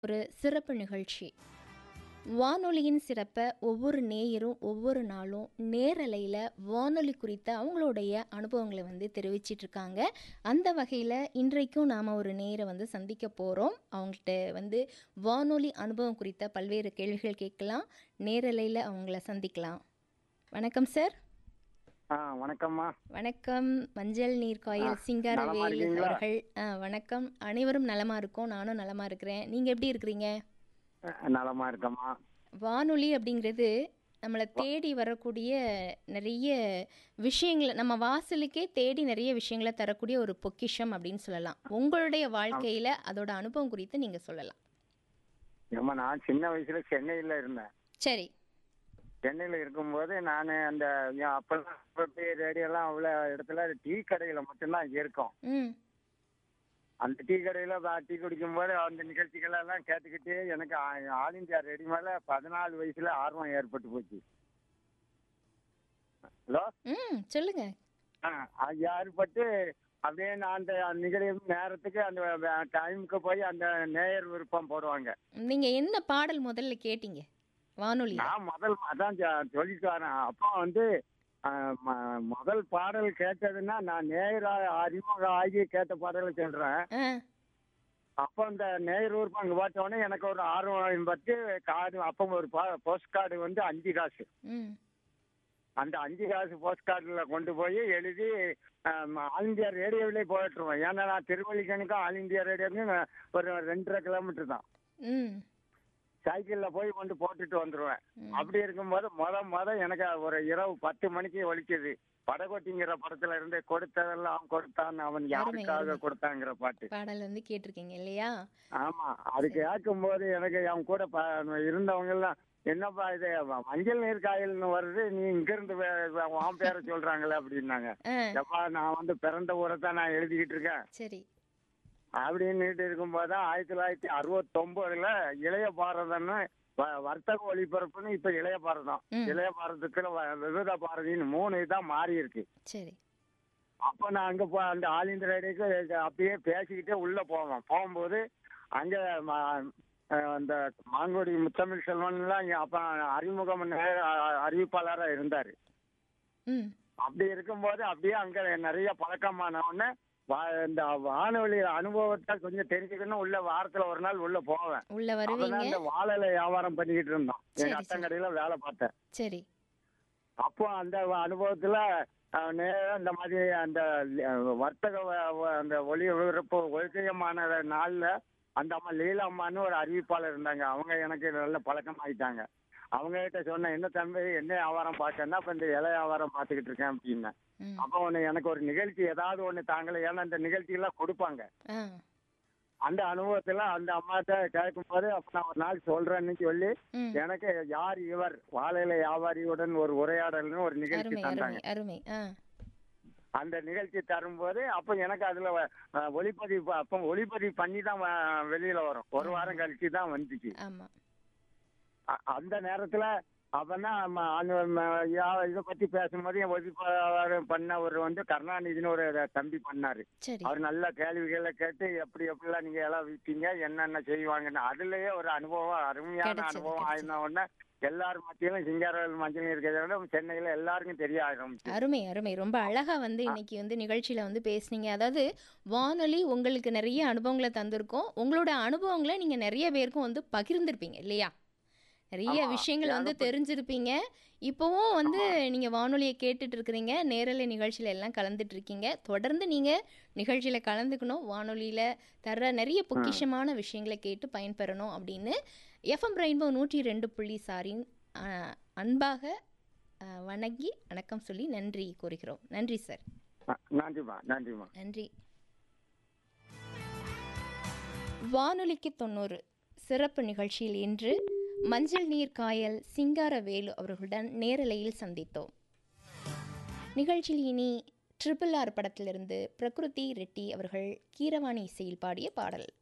ஒரு சிறப்பு நிகழ்ச்சி வானொலியின் சிறப்பை ஒவ்வொரு நேயரும் ஒவ்வொரு நாளும் நேரலையில் வானொலி குறித்த அவங்களுடைய அனுபவங்களை வந்து தெரிவிச்சிட்டு இருக்காங்க அந்த வகையில் இன்றைக்கும் நாம் ஒரு நேரை வந்து சந்திக்க போகிறோம் அவங்கள்ட்ட வந்து வானொலி அனுபவம் குறித்த பல்வேறு கேள்விகள் கேட்கலாம் நேரலையில் அவங்கள சந்திக்கலாம் வணக்கம் சார் ஆ வணக்கம்மா வணக்கம் மஞ்சள் நீர் காயல் ஆ, சிங்காரவேல் நலமா இருக்கீங்களா? அவர்கள் ஆ, வணக்கம் அனைவரும் நலமா இருக்கோம் நானும் நலமா இருக்கிறேன் நீங்க எப்படி இருக்கிறீங்க அஹ், நலமா இருக்கம்மா வானொலி அப்படிங்கிறது நம்மளை தேடி வரக்கூடிய நிறைய விஷயங்களை நம்ம வாசலுக்கே தேடி நிறைய விஷயங்களை தரக்கூடிய ஒரு பொக்கிஷம் அப்படின்னு சொல்லலாம் உங்களுடைய வாழ்க்கையில அதோட அனுபவம் குறித்து நீங்க சொல்லலாம் ஏம்மா நான் சின்ன வயசுல சென்னையில இருந்தேன் சரி சென்னையில இருக்கும்போது நான் அந்த என் அப்பெல்லாம் ரேடியோலாம் அவ்வளோ இடத்துல டீ கடையில மட்டும்தான் இருக்கும் ம் அந்த டீ கடையில பா- டீ குடிக்கும்போது அந்த நிகழ்ச்சிகள் எல்லாம் கேட்டுக்கிட்டு எனக்கு ஆ- ஆல் இந்தியா ரேடியோ மேல பதினாலு வயசுல ஆர்வம் ஏற்பட்டு போச்சு ஹலோ ம் சொல்லுங்க ஆ, அது ஏற்பட்டு அப்படியே நான் அந்த நிகழ்ச்சி நேரத்துக்கு அந்த டைமுக்கு போய் அந்த நேயர் விருப்பம் போடுவாங்க நீங்க என்ன பாடல் முதல்ல கேட்டீங்க வானொலி நான் முதல் அதான் சொ- சொல்லிட்டு வரேன் அப்போ வந்து அஹ், ம- முதல் பாடல் கேட்டதுன்னா நான் நேரா அறிமுகம் ஆகி கேட்ட பாடலை சொல்றேன் ஆ அப்போ அந்த நேர் ஊருக்கு அங்கே பார்த்தோன்னே எனக்கு ஒரு ஆர்வம் பட்டு கார்டு அப்போ ஒரு போஸ்ட் கார்டு வந்து அஞ்சு காசு ம் அந்த அஞ்சு காசு போஸ்ட் கார்டில் கொண்டு போய் எழுதி அஹ், ஆல் இந்தியா ரேடியோவிலே போட்டுருவேன் ஏன்னா நான் திருவள்ளிக்கணுக்கும் ஆல் இந்தியா ரேடியோவுக்கும் ஒரு ரெண்டரை கிலோமீட்டர் தான் ம் சைக்கிள்ல போய் கொண்டு போட்டுட்டு வந்துருவேன் ம். அப்படி இருக்கும்போது முத முத எனக்கு ஒரு இரவு பத்து மணிக்கு ஒலிக்குது படகோட்டிங்கிற படத்துல இருந்து கொடுத்ததெல்லாம் கொடுத்தான் அவன் யாருக்காக அருமை. கொடுத்தாங்கிற பாட்டு பாடல் வந்து கேட்டிருக்கீங்க இல்லையா ஆமா அது கேட்கும்போது எனக்கு அவன் கூட ப- இருந்தவங்க எல்லாம் என்னப்பா இது வ- மஞ்சள் நீர் காயல்னு வருது நீ இங்க இருந்து உன் பேரை சொல்றாங்களே அப்படின்னாங்க ஆ எப்பா நான் வந்து பிறந்த ஊரை தான் நான் எழுதிக்கிட்டு இருக்கேன் சரி அப்படின்னுட்டு இருக்கும்போது தான் ஆயிரத்தி தொள்ளாயிரத்தி அறுபத்தொன்பதுல இளைய பாரதம்னு வ- வர்த்தக ஒளிபரப்புன்னு இப்ப இளைய பாரதம் ம். இளைய பாரதத்துல வ- விவித பாரதின்னு மூணு தான் மாறி இருக்கு சரி அப்ப நான் அங்க போ அந்த ஆல் இந்தியா ரேடியோக்கு அப்படியே பேசிக்கிட்டே உள்ள போவேன் போகும்போது அங்க ம- அஹ் அந்த மாங்குடி முத்தமிழ் செல்வன்லாம் இங்க அப்ப அறிமுகம் நேர- அறிவிப்பாளரா இருந்தாரு ம் அப்படி இருக்கும்போது அப்படியே அங்க நிறைய பழக்கமான உடனே வா- இந்த வானொலி அனுபவத்தை கொஞ்சம் தெரிஞ்சுக்கணும் உள்ள வாரத்துல ஒரு நாள் உள்ள போவேன் உள்ள அப்பதான் வருவீங்க இந்த வாழலை வியாபாரம் பண்ணிக்கிட்டு இருந்தோம் சரி, எங்க அத்தன் சரி. கடையில வேலை பார்த்தேன் சரி அப்போ அந்த அனுபவத்துல அஹ், நேரா இந்த மாதிரி அந்த அஹ், வர்த்தக வ- வ- அந்த ஒளி ஒளிபரப்பு ஒழுக்கமான நாள்ல அந்த அம்மா லீலா அம்மான்னு ஒரு அறிவிப்பாளர் இருந்தாங்க அவங்க எனக்கு நல்ல பழக்கம் ஆயிட்டாங்க அவங்க கிட்ட சொன்னேன் என்ன தம்பி என்ன வியாபாரம் பார்க்கன்னா அப்ப இந்த இலை வியாபாரம் பார்த்துக்கிட்டு இருக்கேன் அப்படின்னேன் ம் அப்போ ஒன்று எனக்கு ஒரு நிகழ்ச்சி ஏதாவது ஒன்று தாங்களே ஏன்னா இந்த நிகழ்ச்சியெல்லாம் கொடுப்பாங்க ஆ அந்த அனுபவத்துல அந்த அம்மாட்ட கேட்கும்போது அப்ப நான் ஒரு நாள் சொல்றேன்னு சொல்லி ம் எனக்கு யார் இவர் வாழையில வியாபாரியுடன் ஒரு உரையாடல்னு ஒரு நிகழ்ச்சி அருமை தந்தாங்க அருமை அருமை ஆ அந்த நிகழ்ச்சி தரும்போது அப்ப எனக்கு அதுல அஹ், ஒளிப்பதிவு அப்போ ஒளிப்பதிவு பண்ணி தான் வ- வெளியில வரும் ஒரு வாரம் கழிச்சு தான் வந்துச்சு ஆமா அ- அந்த நேரத்துல அப்பதான் ம- அந்த ம- யா- இதை பத்தி பேசும்போது என் ஒளிப்பதிவாளர் பண்ணவர் வந்து கருணாநிதினு ஒரு தம்பி பண்ணாரு சரி அவர் நல்ல கேள்விகளை கேட்டு எப்படி எப்படிலாம் நீங்க எல்லாம் விட்டீங்க என்னென்ன செய்வாங்கன்னு அதுலயே ஒரு அனுபவம் அருமையான கிடைச்சது, அனுபவம் கிடைச்சது. ஆயிருந்த உடனே எல்லார் மத்தியிலும் சிங்காரவேல் மஞ்சள் இருக்கிறத விட சென்னையில எல்லாருக்கும் தெரிய ஆரம்பிச்சு அருமை அருமை ரொம்ப அழகா வந்து இன்னைக்கு வந்து நிகழ்ச்சியில வந்து பேசுனீங்க அதாவது வானொலி உங்களுக்கு நிறைய அனுபவங்களை தந்திருக்கோம் உங்களோட அனுபவங்களை நீங்க நிறைய பேருக்கும் வந்து பகிர்ந்திருப்பீங்க இல்லையா நிறைய ஆமா. விஷயங்கள் வந்து தெரிஞ்சிருப்பீங்க இப்போவும் வந்து நீங்க வானொலியை கேட்டுட்டு இருக்கிறீங்க நேரலை நிகழ்ச்சியில எல்லாம் கலந்துட்டு இருக்கீங்க தொடர்ந்து நீங்க நிகழ்ச்சியில கலந்துக்கணும் வானொலியில தர்ற நிறைய பொக்கிஷமான விஷயங்களை கேட்டு பயன்பெறணும் அப்படின்னு எஃப்எம் ரெயின்போ நூற்றி ரெண்டு புள்ளி சாரின் அஹ், அன்பாக அஹ், வணங்கி வணக்கம் சொல்லி நன்றி கூறுகிறோம் நன்றி சார் அஹ், நன்றிம்மா நன்றிம்மா நன்றி வானொலிக்கு தொண்ணூறு சிறப்பு நிகழ்ச்சியில் இன்று மஞ்சள் நீர் காயல் சிங்காரவேலு அவர்களுடன் நேரலையில் சந்தித்தோம் நிகழ்ச்சியில் இனி ட்ரிபிள் ஆர் படத்திலிருந்து பிரகிருதி ரெட்டி அவர்கள் கீரவாணி இசையில் பாடிய பாடல்